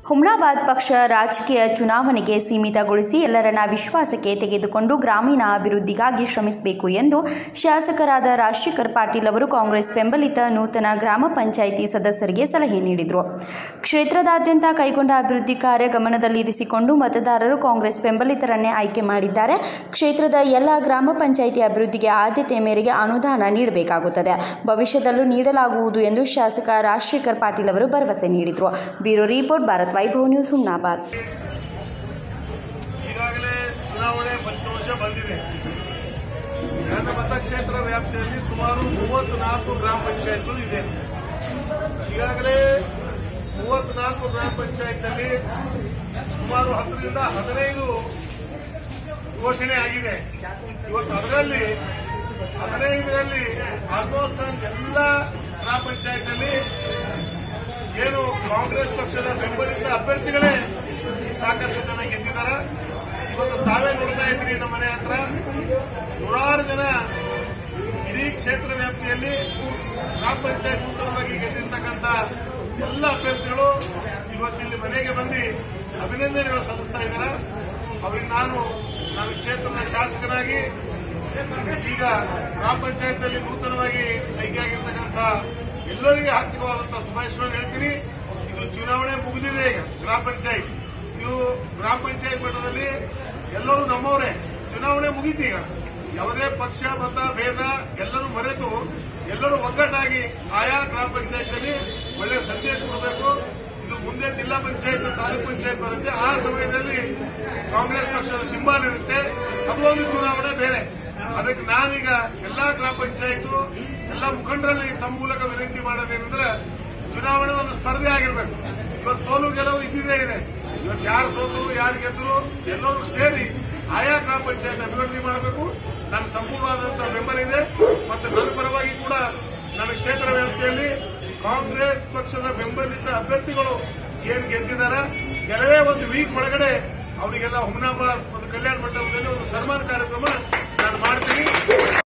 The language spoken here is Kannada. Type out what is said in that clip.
ಹುಮ್ನಾಬಾದ್ ಪಕ್ಷ ರಾಜಕೀಯ ಚುನಾವಣೆಗೆ ಸೀಮಿತಗೊಳಿಸಿ ಎಲ್ಲರನ್ನ ವಿಶ್ವಾಸಕ್ಕೆ ತೆಗೆದುಕೊಂಡು ಗ್ರಾಮೀಣ ಅಭಿವೃದ್ಧಿಗಾಗಿ ಶ್ರಮಿಸಬೇಕು ಎಂದು ಶಾಸಕರಾದ ರಾಜಶೇಖರ್ ಪಾಟೀಲ್ ಅವರು ಕಾಂಗ್ರೆಸ್ ಬೆಂಬಲಿತ ನೂತನ ಗ್ರಾಮ ಪಂಚಾಯಿತಿ ಸದಸ್ಯರಿಗೆ ಸಲಹೆ ನೀಡಿದರು ಕ್ಷೇತ್ರದಾದ್ಯಂತ ಕೈಗೊಂಡ ಅಭಿವೃದ್ಧಿ ಕಾರ್ಯ ಗಮನದಲ್ಲಿರಿಸಿಕೊಂಡು ಮತದಾರರು ಕಾಂಗ್ರೆಸ್ ಬೆಂಬಲಿತರನ್ನೇ ಆಯ್ಕೆ ಮಾಡಿದ್ದಾರೆ ಕ್ಷೇತ್ರದ ಎಲ್ಲ ಗ್ರಾಮ ಪಂಚಾಯಿತಿ ಅಭಿವೃದ್ಧಿಗೆ ಆದ್ಯತೆ ಮೇರೆಗೆ ಅನುದಾನ ನೀಡಬೇಕಾಗುತ್ತದೆ ಭವಿಷ್ಯದಲ್ಲೂ ನೀಡಲಾಗುವುದು ಎಂದು ಶಾಸಕ ರಾಜಶೇಖರ್ ಪಾಟೀಲ್ ಅವರು ಭರವಸೆ ನೀಡಿದರು bureau report Bharat Vaibhav news Humnabad ಈಗಾಗಲೇ ಚುನಾವಣೆ ಫಲಿತಾಂಶ ಬಂದಿದೆ ನನ್ನ ಮತಕ್ಷೇತ್ರ ವ್ಯಾಪ್ತಿಯಲ್ಲಿ ಸುಮಾರು ಮೂವತ್ನಾಲ್ಕು ಗ್ರಾಮ ಪಂಚಾಯತ್ಗಳು ಇದೆ ಈಗಾಗಲೇ ಮೂವತ್ನಾಲ್ಕು ಗ್ರಾಮ ಪಂಚಾಯತ್ನಲ್ಲಿ ಸುಮಾರು ಹತ್ತರಿಂದ ಹದಿನೈದು ಘೋಷಣೆ ಆಗಿದೆ ಇವತ್ತು ಅದರಲ್ಲಿ ಹದಿನೈದರಲ್ಲಿ ಆಲ್ಮೋಸ್ಟ್ ಎಲ್ಲ ಗ್ರಾಮ ಪಂಚಾಯತ್ನಲ್ಲಿ ಏನು ಕಾಂಗ್ರೆಸ್ ಪಕ್ಷದ ಬೆಂಬಲಿತ ಅಭ್ಯರ್ಥಿಗಳೇ ಸಾಕಷ್ಟು ಜನ ಗೆದ್ದಿದ್ದಾರೆ ಇವತ್ತು ತಾವೇ ನೋಡ್ತಾ ಇದ್ರಿ ನಮ್ಮ ಮನೆ ಹತ್ರ ನೂರಾರು ಜನ ಇಡೀ ಕ್ಷೇತ್ರ ವ್ಯಾಪ್ತಿಯಲ್ಲಿ ಗ್ರಾಮ ಪಂಚಾಯತ್ ನೂತನವಾಗಿ ಗೆದ್ದಿರ್ತಕ್ಕಂಥ ಎಲ್ಲ ಅಭ್ಯರ್ಥಿಗಳು ಇವತ್ತಿಲ್ಲಿ ಮನೆಗೆ ಬಂದು ಅಭಿನಂದನೆಗಳು ಸಲ್ಲಿಸ್ತಾ ಇದ್ದಾರೆ ಅವರಿಗೆ ನಾನು ನಾನು ಕ್ಷೇತ್ರದ ಶಾಸಕರಾಗಿ ಈಗ ಗ್ರಾಮ ಪಂಚಾಯತ್ ನೂತನವಾಗಿ ಆಯ್ಕೆಯಾಗಿರ್ತಕ್ಕಂಥ ಎಲ್ಲರಿಗೆ ಆರ್ಥಿಕವಾದಂತಹ ಶುಭಾಶಯಗಳನ್ನು ಹೇಳ್ತೀನಿ ಇದು ಚುನಾವಣೆ ಮುಗಿದಿದೆ ಈಗ ಗ್ರಾಮ ಪಂಚಾಯತ್ ನೀವು ಗ್ರಾಮ ಪಂಚಾಯತ್ ಮಟ್ಟದಲ್ಲಿ ಎಲ್ಲರೂ ನಮ್ಮವರೇ ಚುನಾವಣೆ ಮುಗೀತು ಈಗ ಯಾವುದೇ ಪಕ್ಷ ಮತ ಭೇದ ಎಲ್ಲರೂ ಮರೆತು ಎಲ್ಲರೂ ಒಗ್ಗಟ್ಟಾಗಿ ಆಯಾ ಗ್ರಾಮ ಪಂಚಾಯತ್ನಲ್ಲಿ ಒಳ್ಳೆ ಸಂದೇಶ ಕೊಡಬೇಕು ಇದು ಮುಂದೆ ಜಿಲ್ಲಾ ಪಂಚಾಯತ್ ತಾಲೂಕ್ ಪಂಚಾಯತ್ ಬರುತ್ತೆ ಆ ಸಮಯದಲ್ಲಿ ಕಾಂಗ್ರೆಸ್ ಪಕ್ಷದ ಸಿಂಬಲ್ ಇರುತ್ತೆ ಅದು ಒಂದು ಚುನಾವಣೆ ಬೇರೆ ಅದಕ್ಕೆ ನಾನೀಗ ಎಲ್ಲಾ ಗ್ರಾಮ ಪಂಚಾಯತ್ ಎಲ್ಲ ಮುಖಂಡರಲ್ಲಿ ತಮ್ಮ ಮೂಲಕ ವಿನಂತಿ ಮಾಡೋದೇನೆಂದ್ರೆ ಚುನಾವಣೆ ಒಂದು ಸ್ಪರ್ಧೆ ಆಗಿರ್ಬೇಕು ಇವತ್ತು ಸೋಲು ಗೆಲುವು ಇದ್ದಿದ್ದೇ ಇದೆ ಇವತ್ತು ಯಾರು ಸೋತರು ಯಾರು ಗೆದ್ರು ಎಲ್ಲರೂ ಸೇರಿ ಆಯಾ ಗ್ರಾಮ ಪಂಚಾಯತ್ ಅಭಿವೃದ್ಧಿ ಮಾಡಬೇಕು ನನ್ನ ಸಂಪೂರ್ಣವಾದಂತಹ ಬೆಂಬಲ ಇದೆ ಮತ್ತು ನನ್ನ ಪರವಾಗಿ ಕೂಡ ನನ್ನ ಕ್ಷೇತ್ರ ವ್ಯಾಪ್ತಿಯಲ್ಲಿ ಕಾಂಗ್ರೆಸ್ ಪಕ್ಷದ ಬೆಂಬಲಿತ ಅಭ್ಯರ್ಥಿಗಳು ಏನ್ ಗೆದ್ದಿದ್ದಾರೆ ಕೆಲವೇ ಒಂದು ವೀಕ್ ಒಳಗಡೆ ಅವರಿಗೆಲ್ಲ ಹುಮ್ನಾಬಾದ್ ಒಂದು ಕಲ್ಯಾಣ ಮಂಟಪದಲ್ಲಿ ಒಂದು ಸನ್ಮಾನ ಕಾರ್ಯಕ್ರಮ ನಾನು ಮಾಡ್ತೀನಿ